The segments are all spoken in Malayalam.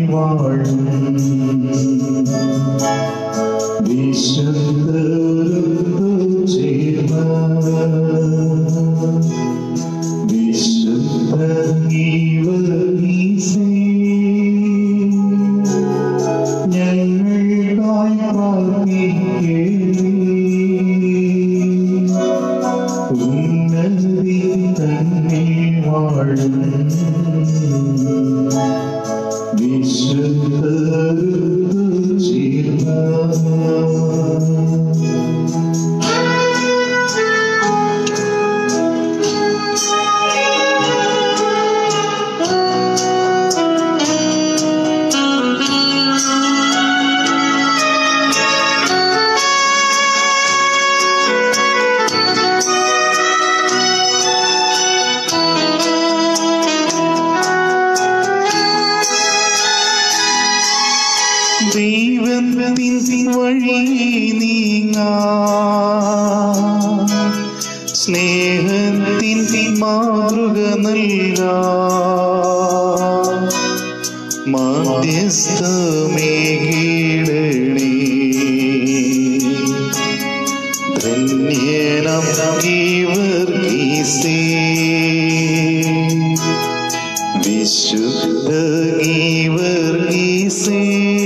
വാഴും വിശുദ്ധരുത്തു ചേർന്ന വിശുദ്ധ ഈവീസേ ഞങ്ങൾക്കായി പ്രാർത്ഥിക്കണമേ ഉന്നതി തന്നെ വാഴും വിശുദ്ധരുത്തു ചേർന്ന ദൈവത്തിൻ വഴി നീങ്ങാ സ്നേഹത്തിൻ മാതൃക നൽകാ മാധ്യസ്ഥമേകീടണേ ധന്യനം ഗീവർഗീസേ വിശുദ്ധ ഗീവർഗീസേ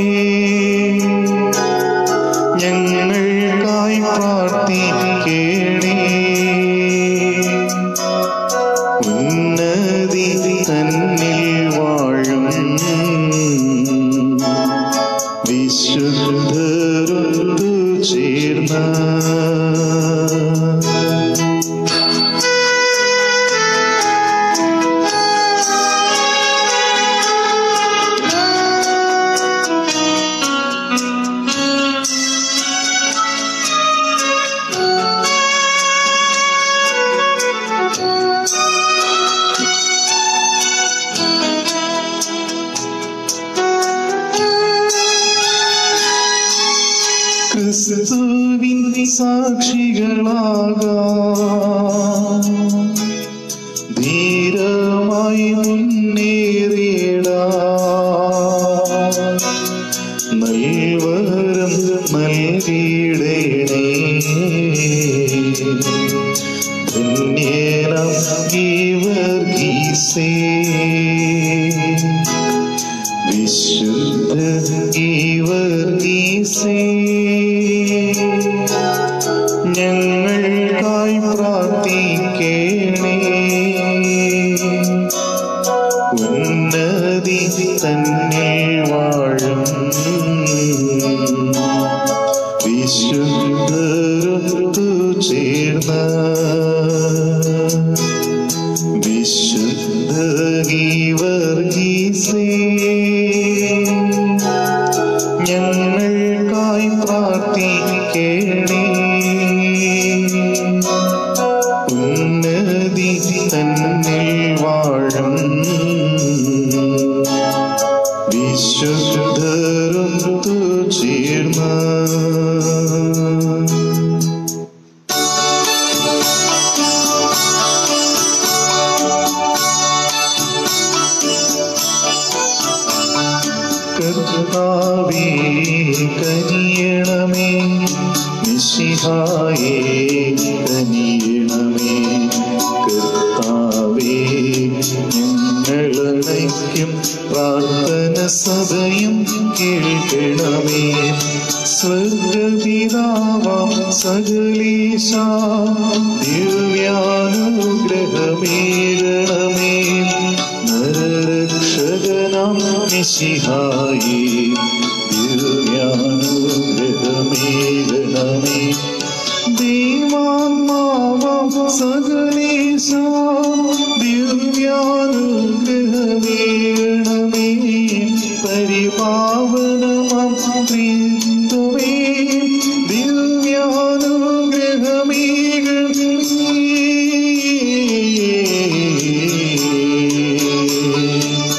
ഞങ്ങൾക്കായി പ്രാർത്ഥിക്കണേ ഉന്നതി തന്നിൽ വാഴും വിശുദ്ധരുത്തു ചേർന്ന ക്രിസ്തുവിൻ സാക്ഷികളാകാം ധീരമായി മുന്നേറിയിടാ നൽവരം നൽകിയിടണേ ധന്യനം ഗീവർഗീസേ വിശുദ്ധ ഗീവർഗീസേ ഞങ്ങൾക്കായി പ്രാർത്ഥിക്കണേ ഉന്നതി തന്നെ വാഴും വിശുദ്ധരുത്തു ചേർന്ന വിശുദ്ധ ഗീവർഗീസേ ഞങ്ങൾക്കായി പ്രാർത്ഥിക്കണേ ഉന്നതി തന്നിൽ വാഴും വിശുദ്ധരുത്തു ചേർന്ന കർത്താവേ കനിയണമേ നിശിഹായേ കനിയണമേ കർത്താവേ ഞങ്ങളണയ്ക്കും പ്രാർത്ഥന സദയം കേൾക്കണമേ സ്വർഗപിതാവാം സകലേശ ദിവ്യാനുഗ്രഹമേകണമേ നരരക്ഷകനാം നിശിഹായി ദിവ്യാനുഗ്രഹമേകണമേ ദൈവാത്മാവാം സകലേശ ദിവ്യാനുഗ്രഹമേകണമേ പരിപാവനമാം ത്രിത്വമേ ദിവ്യാനുഗ്രഹമേകണമേ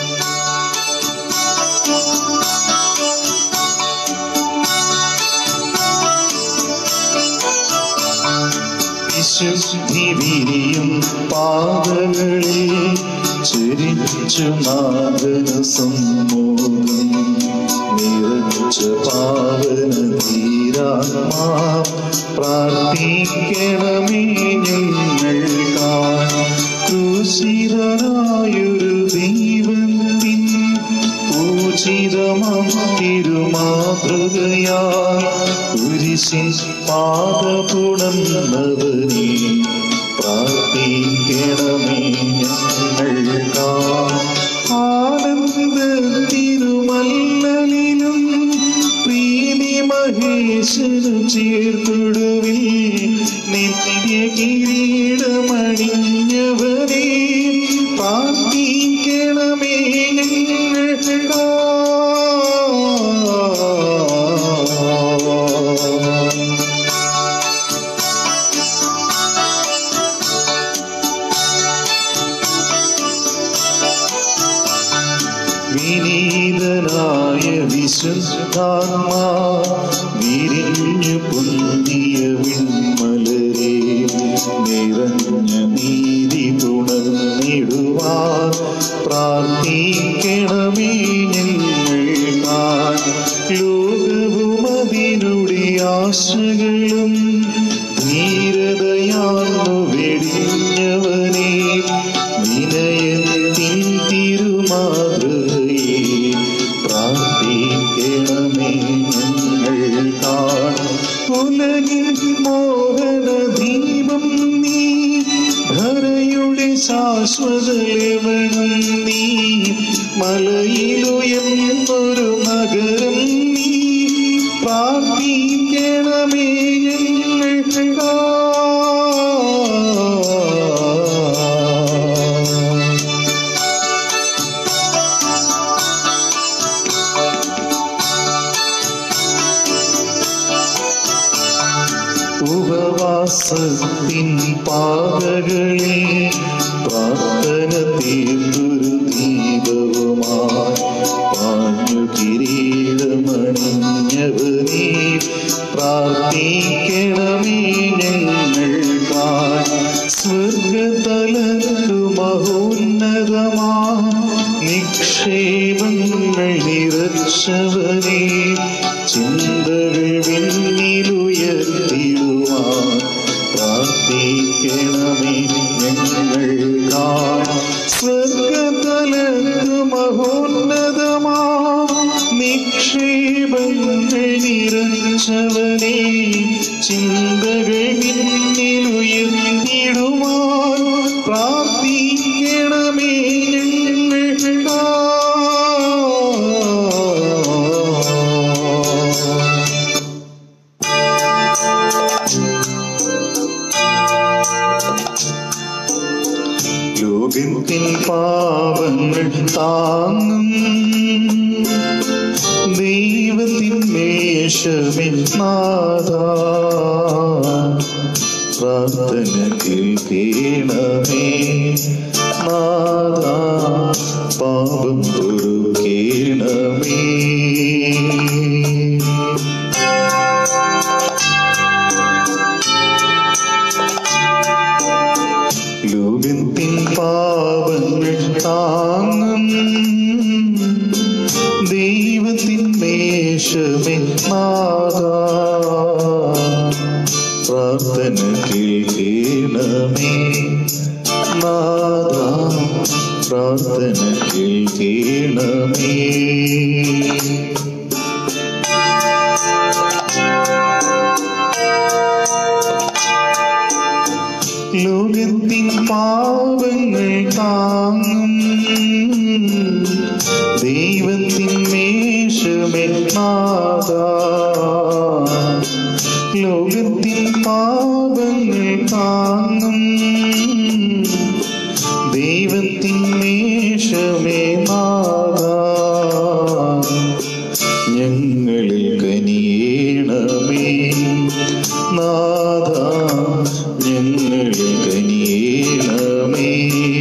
വിശുദ്ധി വിരിയും പാതകളിൽ ചിരിച്ചു നാഗന സമ്മോഹം നിറച്ച പാവന തീരാത്മാ പ്രാർത്ഥിക്കണമേ ഞങ്ങൾക്കായി ക്രൂശിതനായൊരു ദൈവത്തിൻ പൂജിതമാം തിരുമാതൃകയാ കുരിശിൻ പാദപുണർന്നവനെ പ്രാർത്ഥിക്കണമേ ഞങ്ങൾക്കാ ആനന്ദ തിരുമല്ലലിലും പ്രീതി മഹേശനു ചേർത്തിടുവിൽ നിത്യ കിരീടമണിഞ്ഞവരെ പ്രാർത്ഥിക്കണമേ ഞങ്ങൾക്കാ വിനീതനായ വിശുദ്ധാത്മാ വിരിഞ്ഞു പൊന്തിയ വിൺമലരെ നിറഞ്ഞ നീതി ഗുണന്നിടുവാൻ പ്രാർത്ഥിക്കണമേ ഞങ്ങൾക്കായി ലോകവും അതിനുടെ ആശകളും ധീരതയാർന്നു വെടിഞ്ഞവനെ വിനയത്തിൻ തിരുമാതൃകയെ പ്രാർത്ഥിക്കണമേ ഞങ്ങൾക്കാണ് ഉലകിൽ മോഹന ദീപം നീ ധരയുടെ ശാശ്വത ലവണം നീ മലയിലുയർന്നൊരു നഗരം നീ പ്രാർത്ഥിക്കണമേ ഞങ്ങൾക്കാ ഉപവാസത്തിൻ പാതകളിൽ പ്രാർത്ഥന തീർന്നൊരു ദീപവുമായി പാഞ്ഞു കിരീടമണിഞ്ഞവനെ പ്രാർത്ഥിക്കണമേ ഞങ്ങൾക്കായി സ്വർഗതലു മഹോന്നതമാ നിക്ഷേപങ്ങൾ നിറച്ചവനെ ചിന്തകൾ വിണ്ണിലുയർത്തിടുവാൻ പ്രാർത്ഥിക്കണമേ ഞങ്ങൾക്കായി സ്വർഗതലു മഹോന്നതമാ നിക്ഷേപങ്ങൾ നിറച്ചവനെ ചിന്തകൾ വിണ്ണിലുയർത്തിടുവാൻ പ്രാർത്ഥിക്കണമേ ഞങ്ങൾക്കായി ലോകത്തിൻ പാപങ്ങൾ താങ്ങും ദൈവത്തിൻ മേഷമിൻ നാഥ പ്രാർത്ഥന കേൾക്കണമേ നാഥ പാപം പൊറുക്കേണമേ ലോകത്തിൻ പാപങ്ങൾ താങ്ങും ദൈവത്തിൻ മേഷമേ നാഥ പ്രാർത്ഥന കേൾക്കണമേ നാഥ പ്രാർത്ഥന കേൾക്കണമേ ലോകത്തിൻ പാവങ്ങൾ താങ്ങും ദൈവത്തിൻ മേഷമേ നാഥ ലോകത്തിൻ പാവങ്ങൾ താങ്ങും ദൈവത്തിൻ മേഷമേ നാഥ ഞങ്ങളിൽ കനിയേണമേ നാഥ ഞങ്ങളിൽ കനിയേണമേ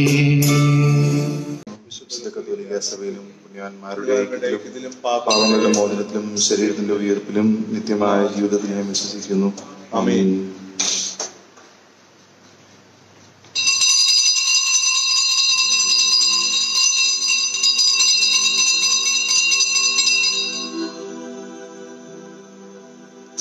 വിശുദ്ധ കത്തോലിക്ക സഭയിലും പുണ്യവാന്മാരുടെ ഐക്യത്തിലും പാപങ്ങളുടെ മോചനത്തിലും ശരീരത്തിന്റെ ഉയർപ്പിലും നിത്യമായ ജീവിതത്തിൽ ഞാൻ വിശ്വസിക്കുന്നു ആമേൻ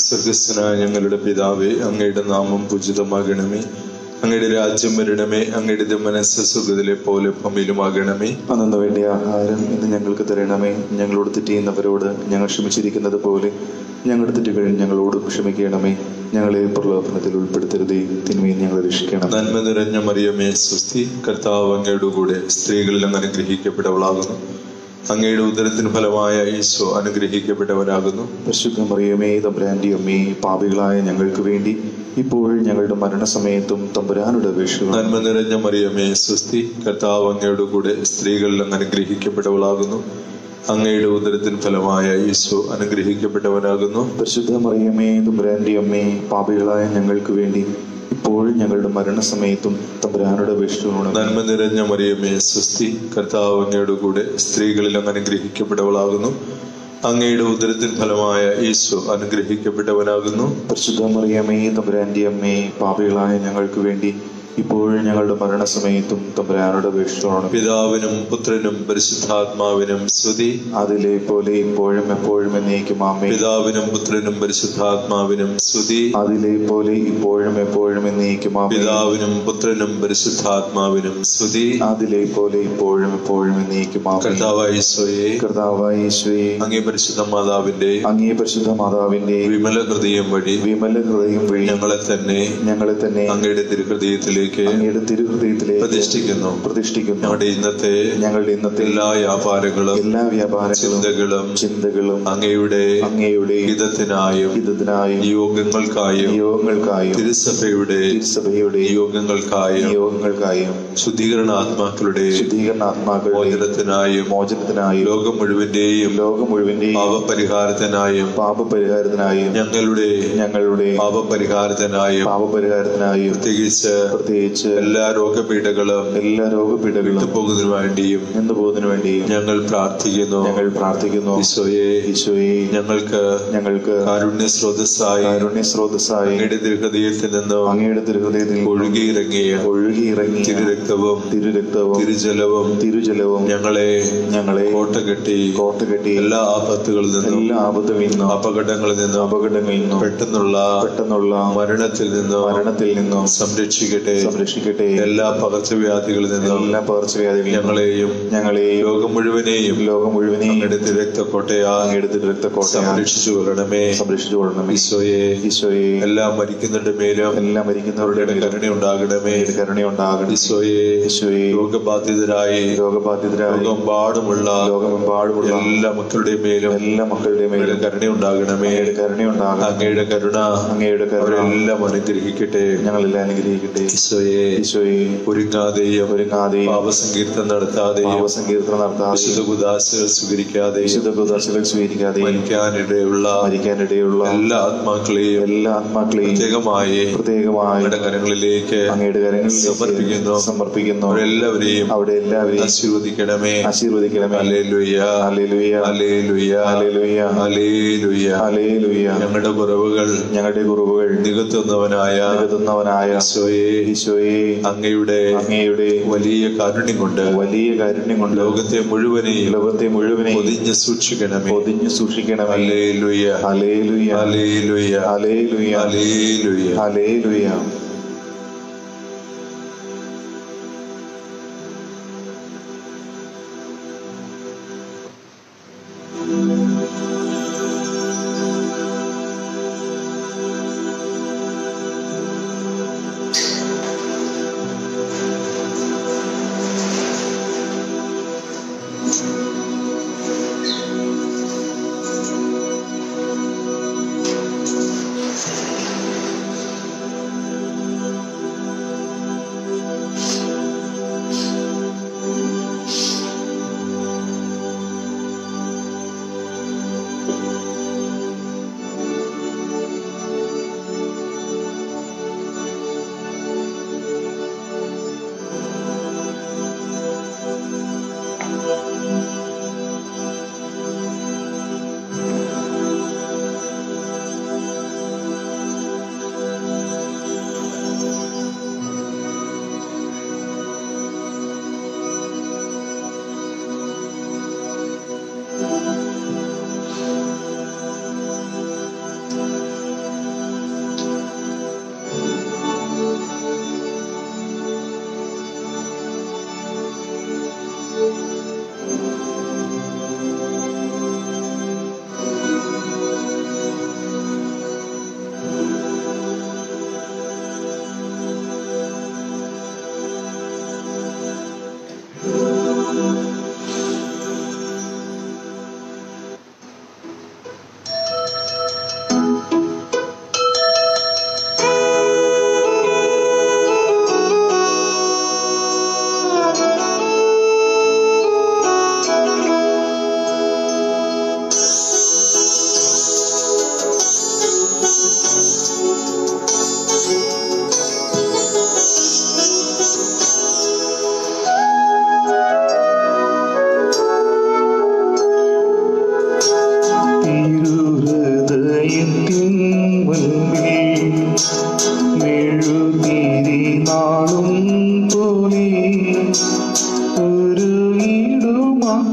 സ്വർഗസ്ഥനായ ഞങ്ങളുടെ പിതാവേ അങ്ങയുടെ നാമം പൂജിതമാകണമേ അങ്ങയുടെ രാജ്യം വരണമേ അങ്ങയുടെ മനസ്സ് സുഖത്തിലെ പോലെ ഭൂമിയിലുമാകണമേ അന്നു വേണ്ടിയ ആഹാരം ഇന്ന് ഞങ്ങൾക്ക് തരണമേ ഞങ്ങളോട് തെറ്റ് ചെയ്യുന്നവരോട് ഞങ്ങൾ ക്ഷമിച്ചിരിക്കുന്നത് പോലെ ഞങ്ങളുടെ തെറ്റുകൾ ഞങ്ങളോട് ക്ഷമിക്കണമേ ഞങ്ങളെ പ്രലോഭനത്തിൽ ഉൾപ്പെടുത്തരുതേ തിന്മയിൽ ഞങ്ങളെ രക്ഷിക്കണം നന്മ നിറഞ്ഞ മറിയമേ സുസ്തി കർത്താവ് അങ്ങയുടെ കൂടെ സ്ത്രീകളിൽ അങ്ങ് അനുഗ്രഹിക്കപ്പെട്ടവളാകുന്നു അങ്ങയുടെ ഉദരത്തിന് ഫലമായ ഈശോ അനുഗ്രഹിക്കപ്പെട്ടവരാകുന്നു പരിശുദ്ധ മറിയമേ തമ്പുരാന്റെ അമ്മേ പാപികളായ ഞങ്ങൾക്ക് വേണ്ടി ഇപ്പോൾ ഞങ്ങളുടെ മരണസമയത്തും തമ്പുരാനുടെ അപേക്ഷകൾ നന്മ നിറഞ്ഞ മറിയമേ സുസ്തി കർത്താവ് അങ്ങയുടെ കൂടെ സ്ത്രീകളിൽ അങ്ങ് അനുഗ്രഹിക്കപ്പെട്ടവളാകുന്നു അങ്ങയുടെ ഉദരത്തിന് ഫലമായ ഈശോ അനുഗ്രഹിക്കപ്പെട്ടവനാകുന്നു പരിശുദ്ധ മറിയമേ തമ്പുരാന്റെ അമ്മേ പാപികളായ ഞങ്ങൾക്ക് വേണ്ടി ഇപ്പോൾ ഞങ്ങളുടെ മരണസമയത്തും തമ്പുരാനുടെ അപേക്ഷകളോട് നന്മ നിറഞ്ഞ മറിയമേ സുസ്തി കർത്താവ് അങ്ങയുടെ കൂടെ സ്ത്രീകളിൽ അങ്ങ് അനുഗ്രഹിക്കപ്പെട്ടവളാകുന്നു അങ്ങയുടെ ഉദരത്തിൻ ഫലമായ ഈശോ അനുഗ്രഹിക്കപ്പെട്ടവനാകുന്നു പരിശുദ്ധ മറിയമേ തമ്പുരാന്റെ അമ്മേ പാപികളായ ഞങ്ങൾക്ക് വേണ്ടി ഇപ്പോൾ ഞങ്ങളുടെ മരണസമയത്തും തമ്പുരാനുടെ അപേക്ഷകളോട് പിതാവിനും പുത്രനും പരിശുദ്ധാത്മാവിനും സ്തുതി അതിലെ പോലെ ഇപ്പോഴും എപ്പോഴും എന്നേക്കും ആമേ പിതാവിനും പുത്രനും പരിശുദ്ധാത്മാവിനും സ്തുതി അതിലെ പോലെ ഇപ്പോഴും എപ്പോഴും എന്നേക്കും ആമേ പിതാവിനും പുത്രനും പരിശുദ്ധാത്മാവിനും സ്തുതി അതിലെ പോലെ ഇപ്പോഴും എപ്പോഴും എന്നേക്കും ആമേ കർത്താവായ ഈശോയെ കർത്താവായ യേശുവേ അങ്ങേ പരിശുദ്ധ മാതാവിന്റെ അങ്ങേ പരിശുദ്ധ മാതാവിന്റെ വിമല ഹൃദയം വഴി വിമല ഹൃദയം വഴി ഞങ്ങളെ തന്നെ ഞങ്ങളെ തന്നെ അങ്ങയുടെ തിരുഹൃദയത്തിലേക്ക് അങ്ങയുടെ തിരുഹൃദയത്തിലേക്ക് പ്രതിഷ്ഠിക്കുന്നു പ്രതിഷ്ഠിക്കുന്നു ഞങ്ങളുടെ ഇന്നത്തെ ഞങ്ങളുടെ ഇന്നത്തെ എല്ലാ വ്യാപാരങ്ങളും എല്ലാ വ്യാപാരങ്ങളും ചിന്തകളും ചിന്തകളും അങ്ങയുടെ അങ്ങയുടെ ഹിതത്തിനായും ഹിതത്തിനായും യോഗങ്ങൾക്കായും നിയോഗങ്ങൾക്കായും തിരുസഭയുടെ തിരുസഭയുടെ നിയോഗങ്ങൾക്കായും നിയോഗങ്ങൾക്കായും ശുദ്ധീകരണ ആത്മാക്കളുടെ ശുദ്ധീകരണ ആത്മാക്കളുടെ മോചനത്തിനായും മോചനത്തിനായും ലോകം മുഴുവന്റെയും ലോകം മുഴുവന്റെയും പാപപരിഹാരത്തിനായും പാപപരിഹാരത്തിനായും ഞങ്ങളുടെ ഞങ്ങളുടെ പാപപരിഹാരത്തിനായും പാപപരിഹാരത്തിനായും പ്രത്യേകിച്ച് പ്രത്യേകിച്ച് എല്ലാ രോഗപീഠകളും എല്ലാ രോഗപീഠകളും പോകുന്നതിനു വേണ്ടിയും നിന്നു പോകുന്നതിനു വേണ്ടിയും ഞങ്ങൾ പ്രാർത്ഥിക്കുന്നു ഞങ്ങൾ പ്രാർത്ഥിക്കുന്നു ഈശോയെ ഈശോയെ ഞങ്ങൾക്ക് ഞങ്ങൾക്ക് കാരുണ്യ സ്രോതസ്സായി കാരുണ്യ സ്രോതസ്സായി അങ്ങയുടെ തിരുഹൃദയത്തിൽ നിന്നും അങ്ങയുടെ തിരുഹൃദയത്തിൽ ഒഴുകിയിറങ്ങിയ ഒഴുകിയിറങ്ങിയ തിരുരക്തവും തിരുരക്തവും തിരുജലവും തിരുജലവും ഞങ്ങളെ ഞങ്ങളെ കോട്ട കെട്ടി കോട്ടകെട്ടി എല്ലാ ആപത്തുകളിൽ നിന്നും എല്ലാ ആപത്തും നിന്നും അപകടങ്ങളിൽ നിന്നും അപകടങ്ങളിൽ നിന്നും പെട്ടെന്നുള്ള പെട്ടെന്നുള്ള മരണത്തിൽ നിന്നും മരണത്തിൽ നിന്നും സംരക്ഷിക്കട്ടെ സംരക്ഷിക്കട്ടെ എല്ലാ പകർച്ചവ്യാധികളിൽ നിന്നും എല്ലാ പകർച്ചവ്യാധികളും ഞങ്ങളെയും ഞങ്ങളെയും ലോകം മുഴുവനെയും ലോകം മുഴുവനെയും അങ്ങയുടെ തിരക്തക്കോട്ടയാ അങ്ങയുടെ തിരുരക്തക്കോട്ട സംരക്ഷിച്ചു കൊള്ളണമേ സംരക്ഷിച്ചു കൊള്ളണമേ ഈശോയെ ഈശോയെ എല്ലാം മരിക്കുന്നവരുടെ മേലും എല്ലാ മരിക്കുന്നവരുടെ അങ്ങയുടെ മേലും കരുണയുണ്ടാകണമേ അങ്ങയുടെ കരുണയുണ്ടാകണം ഈശോയെ ഈശോയെ രോഗബാധിതരായി രോഗബാധിതരായ ലോകമെമ്പാടുമുള്ള ലോകമെമ്പാടുമുള്ള എല്ലാ മക്കളുടെ മേലും എല്ലാ മക്കളുടെ അങ്ങയുടെ മേലും കരുണയുണ്ടാകണമേ അങ്ങയുടെ കരുണയുണ്ടാകണം അങ്ങയുടെ കരുണ അങ്ങയുടെ കരുണ അവരെല്ലാം അനുഗ്രഹിക്കട്ടെ ഞങ്ങളെല്ലാം അനുഗ്രഹിക്കട്ടെ ഈശോയെ ഈശോയെ ഒരുങ്ങാതെയും ഒരുങ്ങാതെയും പാപസങ്കീർത്തനം നടത്താതെയും പാപസങ്കീർത്തനം നടത്താതെ വിശുദ്ധ കുദാശകൾ സ്വീകരിക്കാതെയും വിശുദ്ധ കുദാശകൾ സ്വീകരിക്കാതെ മരിക്കാനിടയുള്ള മരിക്കാനിടയുള്ള എല്ലാ ആത്മാക്കളെയും എല്ലാ ആത്മാക്കളെയും പ്രത്യേകമായി പ്രത്യേകമായി അങ്ങയുടെ കരങ്ങളിലേക്ക് അങ്ങയുടെ കരങ്ങളിൽ സമർപ്പിക്കുന്നു. സമർപ്പിക്കുന്നു അവരെല്ലാവരെയും അവിടെ എല്ലാവരെയും ആശീർവദിക്കണമേ ആശീർവദിക്കണമേ hallelujah hallelujah hallelujah hallelujah hallelujah hallelujah ഞങ്ങളുടെ കുറവുകൾ ഞങ്ങളുടെ കുറവുകൾ നികത്തുന്നവനായ നികത്തുന്നവനായ ഈശോയെ ഈശോയെ അങ്ങയുടെ അങ്ങയുടെ വലിയ കാരുണ്യം കൊണ്ട് വലിയ കാരുണ്യം കൊണ്ട് ലോകത്തെ മുഴുവനെയും ലോകത്തെ മുഴുവനെ പൊതിഞ്ഞ് സൂക്ഷിക്കണമേ പൊതിഞ്ഞു സൂക്ഷിക്കണമേ hallelujah hallelujah hallelujah hallelujah hallelujah hallelujah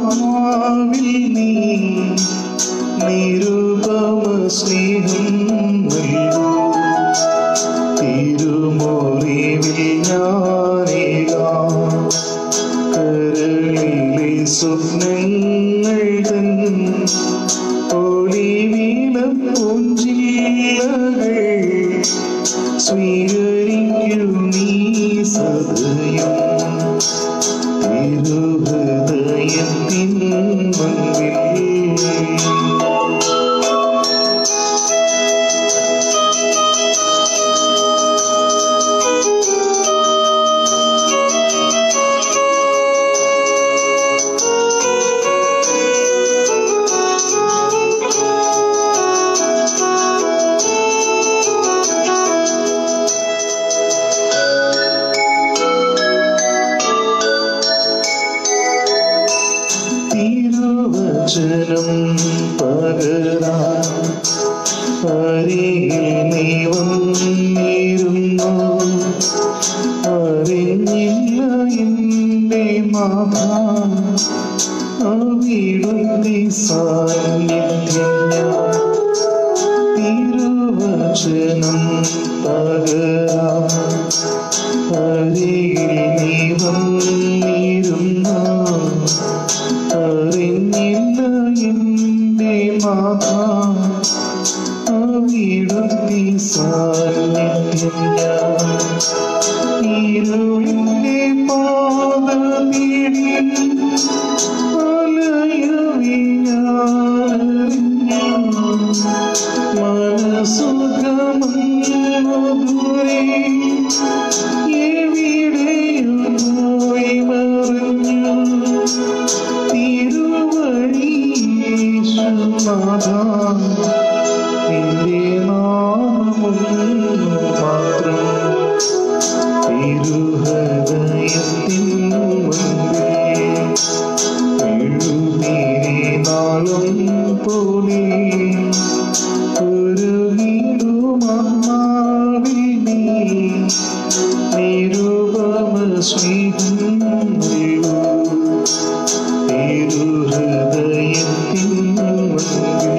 ആത്മാവിൽ നീ നിരുപമ സ്നേഹം നൽകൂ തിരുമുറിവിൽ ഞാനേകാം കരളിലെ സ്വപ്നങ്ങൾ തൻ ഒളിവില പൂഞ്ചില്ലകൾ സ്വീകരിക്കൂ നീ സദയം തിരുഹൃദയത്തിൻ മുൻപിൽ തിരുവചനം പകരാൻ അരികിൽ നീ വന്നിരുന്നു അറിഞ്ഞില്ല എൻ്റെ മാമ അവിടുത്തെ സാന്നിധ്യം ഞാൻ തിരുവചനം പകരാൻ അരികിൽ നീ വന്നിരുന്നു അറിഞ്ഞില്ല എൻ്റെ മാത അവിടുത്തെ സാന്നിധ്യം ഞാൻ ഇരുളിൻ്റെ പാത തേടി അലയവി ഞാനറിഞ്ഞു മനസുഖമം മധുരേ എവിടെയോ പോയി മറിഞ്ഞു തിരുവഴീശുനാഥ നിന്റെ നാമമൊന്നു മാത്രം തിരുഹൃദയത്തിൻ മുൻപിൽ എഴുതിരി നാളും പോലെ ഒരു വീടുമാവിൽ നീ നിരുപമ സ്നേഹം നൽകൂ തിരുഹൃദയത്തിൻ മുൻപിൽ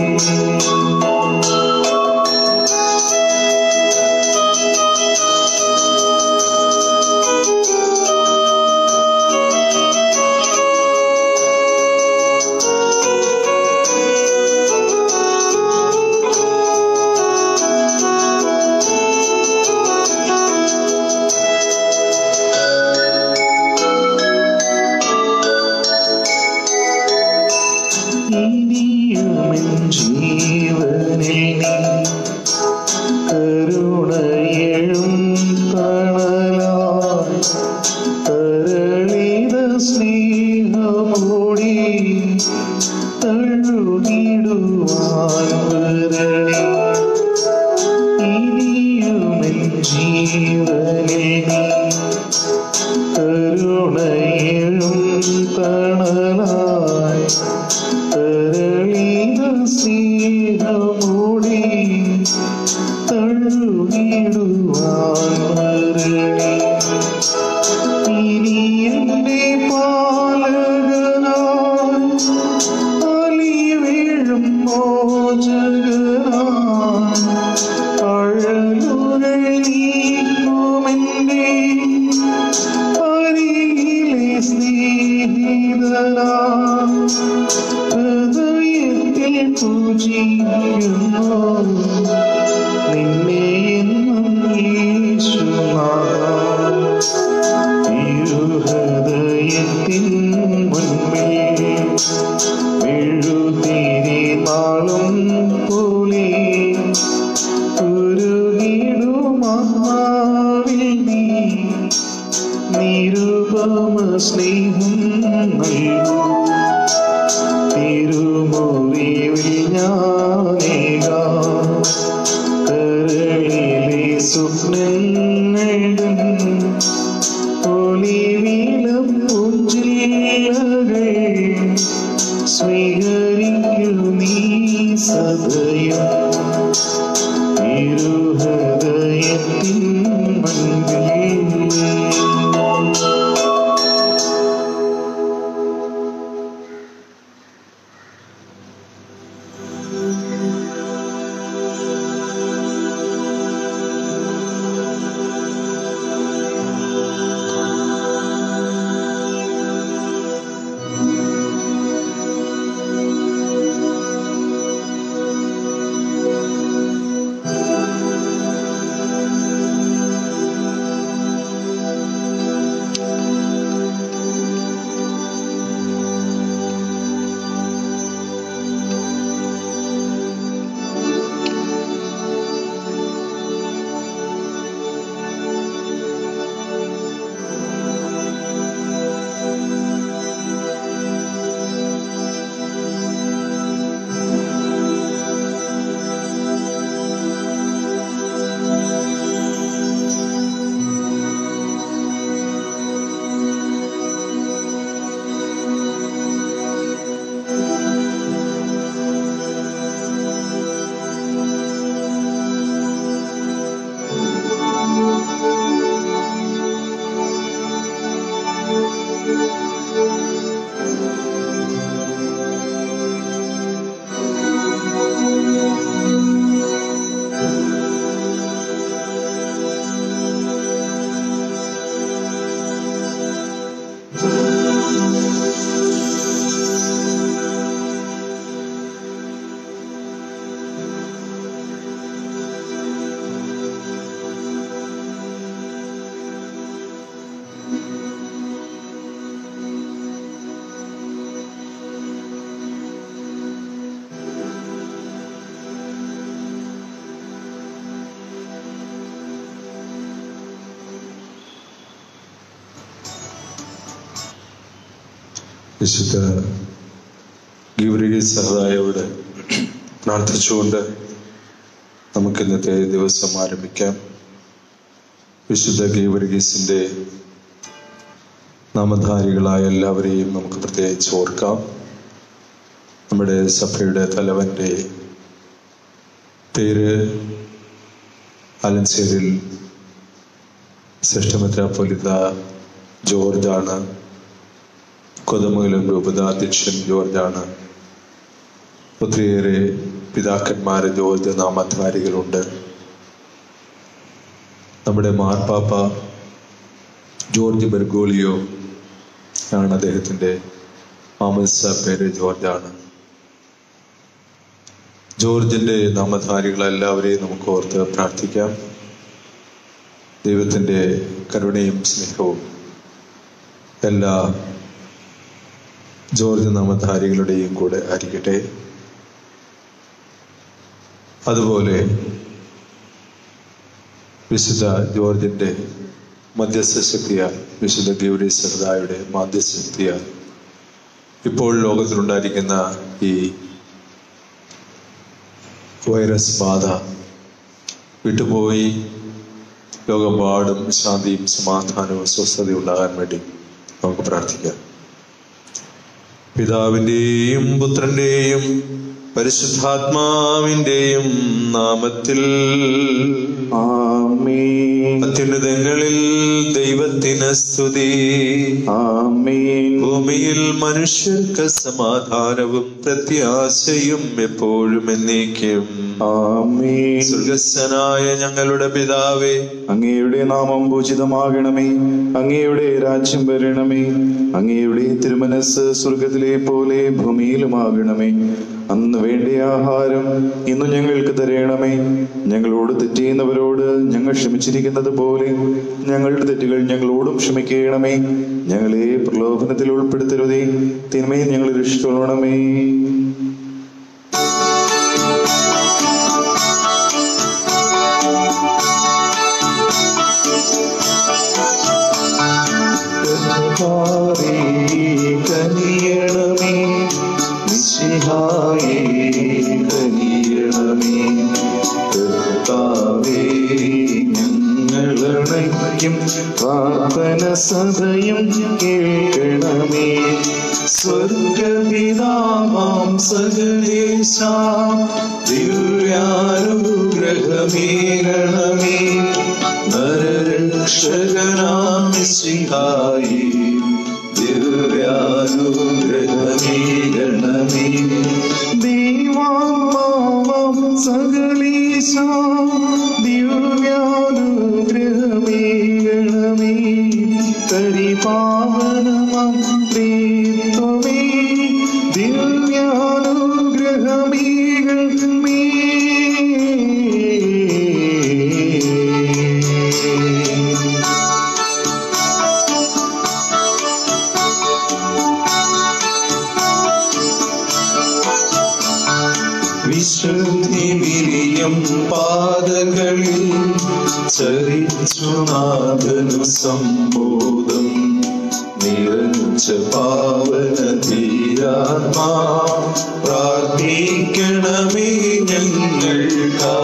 ഇനിയുമെൻ ജീവനിൽ നീ കരുണയെഴും തണലായി തരളിത സ്നേഹമോടി തഴുകിടുവാൻ വരണേ ഇനിയുമെൻ ജീവനിൽ നീ കരുണയെഴും തണലായി തരളിത സ്നേഹമോടി തഴുകിടുവാൻ വരണേ ഇനി എന്റെ പാലകനായി അലി വീഴും മോചകനായി അഴലുകൾ നീക്കുമെന്റെ അരികിലെ സ്നേഹിതനാ ഹൃദയത്തിൽ പൂജിക്കുന്നു നിന്നെ എന്നും യേശുനാഥ തിരുഹൃദയത്തിൻ മുൻപിൽ എഴുതിരി നാളും പോലെ ഉരുകിടുമാവിൽ നീ നിരുപമ സ്നേഹം നൽകൂ തിരുമുറിവിൽ ഞാനേകാ കരളിലെ സ്വപ്നങ്ങൾ ഒളിവിലും പൂഞ്ചില്ലകൾ സ്വീകരിക്കൂ നീ സദയം തിരുഹൃദയത്തിൻ മുൻപിൽ വിശുദ്ധ ഗീവരിക സഹതായോട് പ്രാർത്ഥിച്ചുകൊണ്ട് നമുക്ക് ഇന്നത്തെ ദിവസം ആരംഭിക്കാം വിശുദ്ധ ഗീവരിഗീസിന്റെ നാമധാരികളായ എല്ലാവരെയും നമുക്ക് പ്രത്യേകിച്ച് ഓർക്കാം നമ്മുടെ സഭയുടെ തലവന്റെ പേര് അലൻസേരിൽ ശ്രേഷ്ഠമെത്രാപ്പൊലിത്ത ജോർജാണ് കൊതമംഗലം രൂപതാധ്യക്ഷൻ ജോർജാണ് ഒത്തിരിയേറെ പിതാക്കന്മാര് ജോർജ് നാമധാരികളുണ്ട് നമ്മുടെ മാർപ്പാപ്പ ജോർജ് ബെർഗോളിയോ ആണ് അദ്ദേഹത്തിൻ്റെ മാമസ പേര് ജോർജാണ് ജോർജിന്റെ നാമധാരികളെല്ലാവരെയും നമുക്ക് ഓർത്ത് പ്രാർത്ഥിക്കാം ദൈവത്തിൻ്റെ കരുണയും സ്നേഹവും എല്ലാ ജോർജ് നാമധാരികളുടെയും കൂടെ ആയിരിക്കട്ടെ അതുപോലെ വിശുദ്ധ ജോർജിന്റെ മധ്യസ്ഥ ശക്തിയാൽ വിശുദ്ധ ഗൗരി സഹദായുടെ മധ്യസ്ഥ ശക്തിയാൽ ഇപ്പോൾ ലോകത്തിലുണ്ടായിരിക്കുന്ന ഈ വൈറസ് ബാധ വിട്ടുപോയി ലോകമെമ്പാടും ശാന്തിയും സമാധാനവും സ്വസ്ഥതയും ഉണ്ടാകാൻ വേണ്ടി നമുക്ക് പ്രാർത്ഥിക്കാം പിതാവിൻ്റെയും പുത്രൻ്റെയും പരിശുദ്ധാത്മാവിൻ്റെയും നാമത്തിൽ ആമേൻ അത്യുന്നതങ്ങളിൽ ദൈവത്തിന് സ്തുതി ആമേൻ ഭൂമിയിൽ മനുഷ്യർക്ക് സമാധാനവും പ്രത്യാശയും എപ്പോഴും എന്നേക്കും ആമേൻ സ്വർഗസ്ഥനായ ഞങ്ങളുടെ പിതാവേ അങ്ങയുടെ നാമം പൂജിതമാകണമേ അങ്ങയുടെ രാജ്യം വരണമേ അങ്ങയുടെ തിരുമനസ് സ്വർഗത്തിലെ പോലെ ഭൂമിയിലുമാകണമേ അന്ന് വേണ്ടിയ ആഹാരം ഇന്നു ഞങ്ങൾക്ക് തരണമേ ഞങ്ങളോട് തെറ്റിയുന്നവരോട് ഞങ്ങൾ ക്ഷമിച്ചിരിക്കുന്നത് പോലെ ഞങ്ങളുടെ തെറ്റുകൾ ഞങ്ങളോടും ക്ഷമിക്കണമേ ഞങ്ങളെ പ്രലോഭനത്തിൽ ഉൾപ്പെടുത്തരുതേ തിന്മയിൽ ഞങ്ങൾ രക്ഷിച്ചോളണമേ കർത്താവേ, കനിയണമേ മിശിഹായേ, കനിയണമേ കർത്താവേ, ഞങ്ങളണയ്ക്കും പ്രാർത്ഥന സദയം കേൾക്കണമേ സ്വർഗപിതാമാം സകലേശ ദിവ്യാനുഗ്രഹമേരണമേ നരരക്ഷകനാം മിശിഹായി ദിവ്യാനുഗ്രഹമേരണമേ ദൈവാത്മാവാം സകലേശ ദിവ്യാനുഗ്രഹമേരണമേ പരിപാവനമാം ദൈവമേ ദിവ്യാനുഗ്രഹമേകമേ വിശുദ്ധി വിരിയം പാദങ്ങളിൽ ചരിച്ചു നാഥനു സമ്പോധം നിറച്ച പാവന ധീരാത്മാ പ്രാർത്ഥിക്കണമേ ഞങ്ങൾക്കാ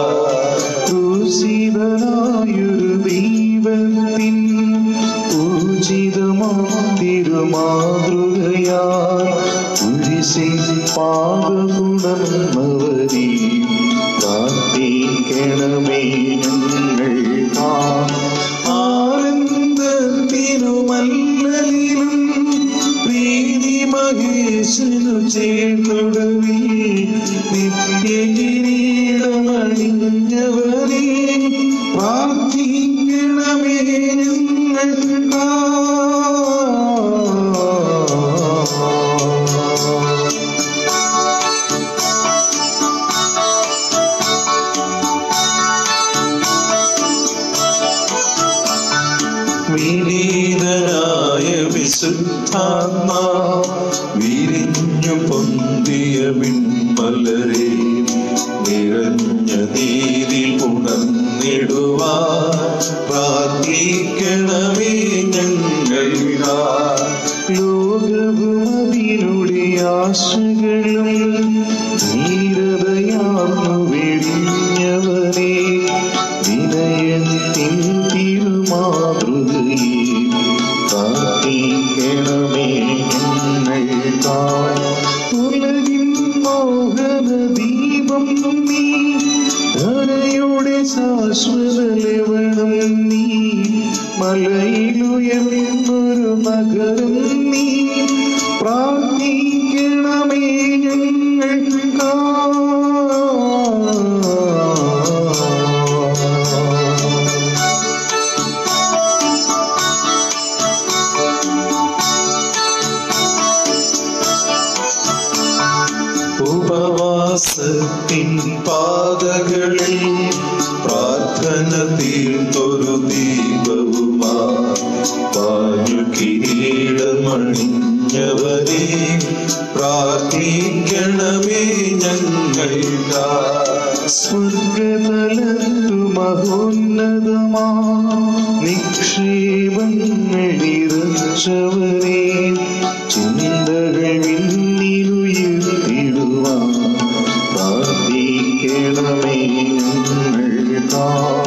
ക്രൂശിതനായൊരു ദൈവത്തിൻ പൂജിതമാം തിരുമാതൃകയാൽ കുരിശിൽ പാപഗുണമവരി പ്രാർത്ഥിക്കണമേ ഞങ്ങൾക്കാ ആനന്ദത്തിനുമല്ലലിലും പ്രീതി മഹേശനു ചേർന്നൊടുവിൽ നിത്യകിരീടമണിഞ്ഞവരെ പ്രാർത്ഥിക്കണമേ ഞങ്ങൾക്കാ വിനീതനായ വിശുദ്ധാത്മാ വിരിഞ്ഞു പൊന്തിയ വിൺമലരെ നിറഞ്ഞ നീതി ഉണർന്നിടുവാ പ്രാർത്ഥിക്കണമേ ഞങ്ങൾ ലോകവുമതിൽ ആശകളും ധീരതയാർന്നു വെടിഞ്ഞവനെ വിനയത്തിൻ തിരുമാതൃകയെ കാത്തിക്കണമേ ഞങ്ങൾക്കായി ഉലകിൻ മോഹന ദീപം നീ ധരയുടെ ശാശ്വത ലവണം നീ മലയിലുയർന്നൊരു നഗരം നീ പ്രാർത്ഥിക്കണമേ ഞങ്ങൾക്കാ ഉപവാസത്തിൻ പാതകളിൽ പ്രാർത്ഥന തീർത്തൊരു ദീപവുമാ പാഞ്ഞു കിരീടമണിഞ്ഞവരെ പ്രാർത്ഥിക്കണമേ ഞങ്ങൾക്കാ സ്വർഗതലത്തു മഹോന്നതമാ നിക്ഷേപങ്ങളിറച്ചവരെ ചിന്തകൾ വിണ്ണിലുയർത്തിടുവാൻ പ്രാർത്ഥിക്കണമേ ഞങ്ങൾക്കാ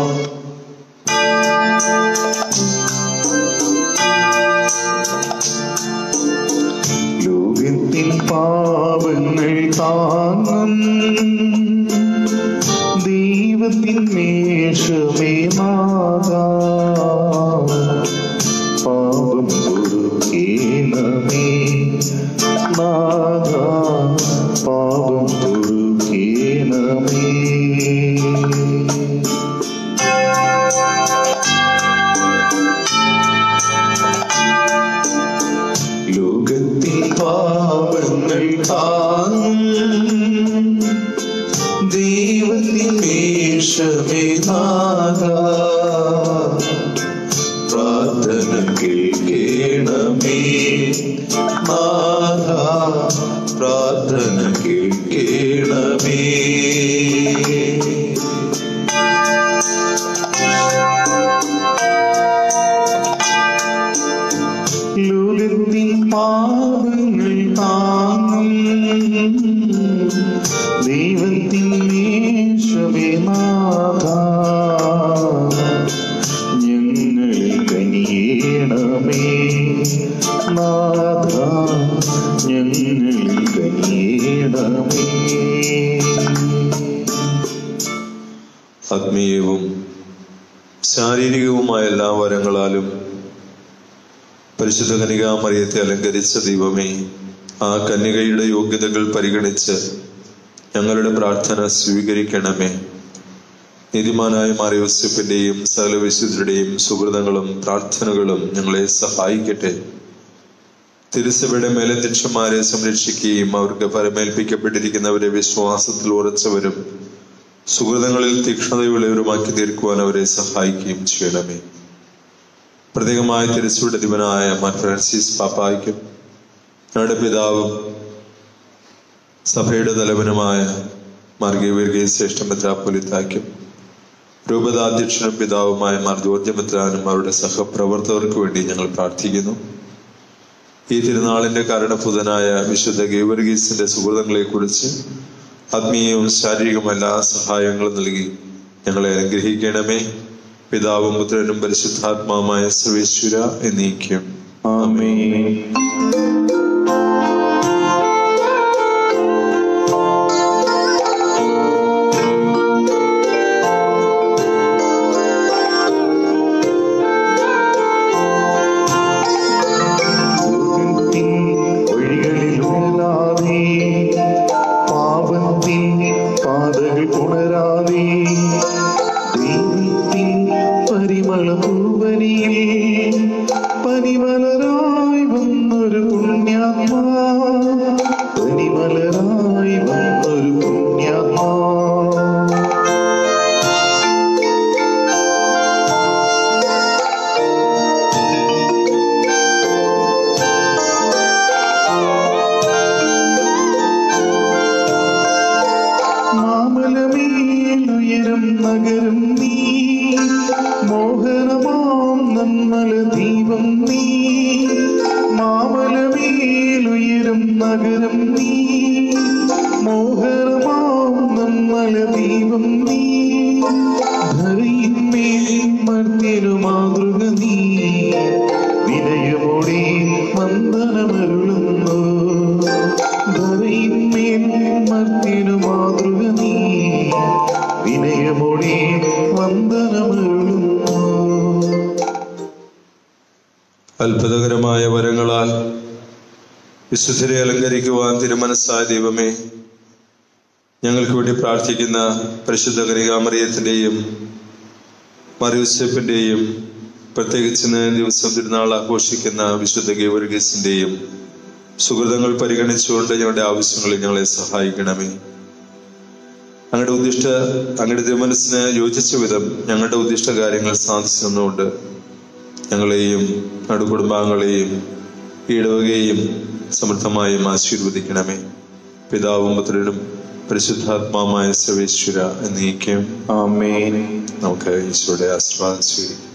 ലോകത്തിൻ പാപങ്ങൾ താങ്ങും ദൈവത്തിൻ മേഷമേ നാഥാ പാപം പൊറുക്കേണമേ നാഥാ പാപം പൊറുക്കേണമേ ലോകത്തിൻ പാപങ്ങൾ താങ്ങും ദൈവത്തിൻ മേഷമേ നാഥാ പ്രാർത്ഥന കേൾക്കേണമേ നാഥാ പ്രാർത്ഥന കേൾക്കേണമേ ലോകത്തിൻ പാപങ്ങൾ താങ്ങും ദൈവത്തിൻ മേഷമേ നാഥാ ഞങ്ങളിൽ കനിയേണമേ നാഥാ ഞങ്ങളിൽ കനിയേണമേ ആത്മീയവും ശാരീരികവുമായ എല്ലാ വരങ്ങളാലും പരിശുദ്ധ കനികാമറിയത്തെ അലങ്കരിച്ച ദൈവമേ ആ കന്യകയുടെ യോഗ്യതകൾ പരിഗണിച്ച് ഞങ്ങളുടെ പ്രാർത്ഥന സ്വീകരിക്കണമേ നീതിമാനായ മാറിയോസഫിന്റെയും സകല വിശുദ്ധരുടെയും സുഹൃതങ്ങളും പ്രാർത്ഥനകളും ഞങ്ങളെ സഹായിക്കട്ടെ തിരുസഭയുടെ മേലധ്യക്ഷന്മാരെ സംരക്ഷിക്കുകയും അവർക്ക് പരമേൽപ്പിക്കപ്പെട്ടിരിക്കുന്നവരെ വിശ്വാസത്തിൽ ഉറച്ചവരും സുഹൃതങ്ങളിൽ തീക്ഷ്ണതയുള്ളവരുമാക്കി തീർക്കുവാൻ അവരെ സഹായിക്കുകയും ചെയ്യണമേ പ്രത്യേകമായ തിരുസുവിടെ ദിവനായ മാർ ഫ്രാൻസിസ് പാപ്പായ്ക്കും ഞങ്ങളുടെ പിതാവും സഭയുടെ തലവനുമായ മാർഗീവർഗീയ ശ്രേഷ്ഠ മെത്രാപ്പൊലിത്തായ്ക്കും രൂപതാധ്യക്ഷനും പിതാവുമായ മാർ ജോർജ് മെത്രാനും അവരുടെ സഹപ്രവർത്തകർക്ക് വേണ്ടി ഞങ്ങൾ പ്രാർത്ഥിക്കുന്നു ഈ തിരുനാളിന്റെ കാരണഭൂതനായ വിശുദ്ധ ഗേവർഗീസിന്റെ സുഹൃതങ്ങളെ കുറിച്ച് ആത്മീയവും ശാരീരികവും എല്ലാ സഹായങ്ങളും നൽകി ഞങ്ങളെ അനുഗ്രഹിക്കണമേ പിതാവും പുത്രനും പരിശുദ്ധാത്മാവുമായ സർവേശ്വര എന്നീക്കും ആമേൻ ലോകത്തിൻ വഴികളിലുഴലാതെ പാപത്തിൻ പാതകൾ പുണരാതെ ദൈവത്തിൻ പരിമള പൂവനിയിൽ പനിമലരായി വന്നൊരു പുണ്യാത്മാ പനിമലരായി വന്നൊരു പുണ്യാത്മാ മാമലമേലുയരും നഗരം നീ മോഹനമാം നമ്മല ദീപം നീ മാമലമേലുയരും നഗരം നീ മോഹനമാം നമ്മല ദീപം നീ ധരയിന്മേൽ മർത്തിനു മാതൃക നീ വിനയമോടെ വന്ദനമരുളുന്നു ധരയിന്മേൽ മർത്തിനു മാതൃക നീ വിനയമോടെ വന്ദനമരുളുന്നു അത്ഭുതകരമായ വരങ്ങളാൽ വിശുദ്ധരെ അലങ്കരിക്കുവാൻ തിരുമനസ്സായ ദൈവമേ ഞങ്ങൾക്ക് വേണ്ടി പ്രാർത്ഥിക്കുന്ന പരിശുദ്ധ കനികാമറിയത്തിൻ്റെയും മറിയൂസഫിൻ്റെയും പ്രത്യേകിച്ച് ഇന്ന് ദിവസം തിരുനാൾ ആഘോഷിക്കുന്ന വിശുദ്ധ ഗേവർഗീസിൻ്റെയും സുഹൃതങ്ങൾ പരിഗണിച്ചുകൊണ്ട് ഞങ്ങളുടെ ആവശ്യങ്ങളിൽ ഞങ്ങളെ സഹായിക്കണമേ അങ്ങയുടെ ഉദ്ദിഷ്ട അങ്ങയുടെ തിരുമനസ്സിന് യോജിച്ച വിധം ഞങ്ങളുടെ ഉദ്ദിഷ്ട കാര്യങ്ങൾ സാധിച്ചു തന്നുകൊണ്ട് ഞങ്ങളെയും ഞങ്ങളുടെ കുടുംബാംഗങ്ങളെയും ഇടവകയും സമൃദ്ധമായും ആശീർവദിക്കണമേ പിതാവും പുത്രനും പരിശുദ്ധാത്മാവുമായ സർവേശ്വര എന്നീക്കും ആമേൻ നമുക്ക് ഈശോയുടെ ആശീർവാദം സ്വീകരിക്കാം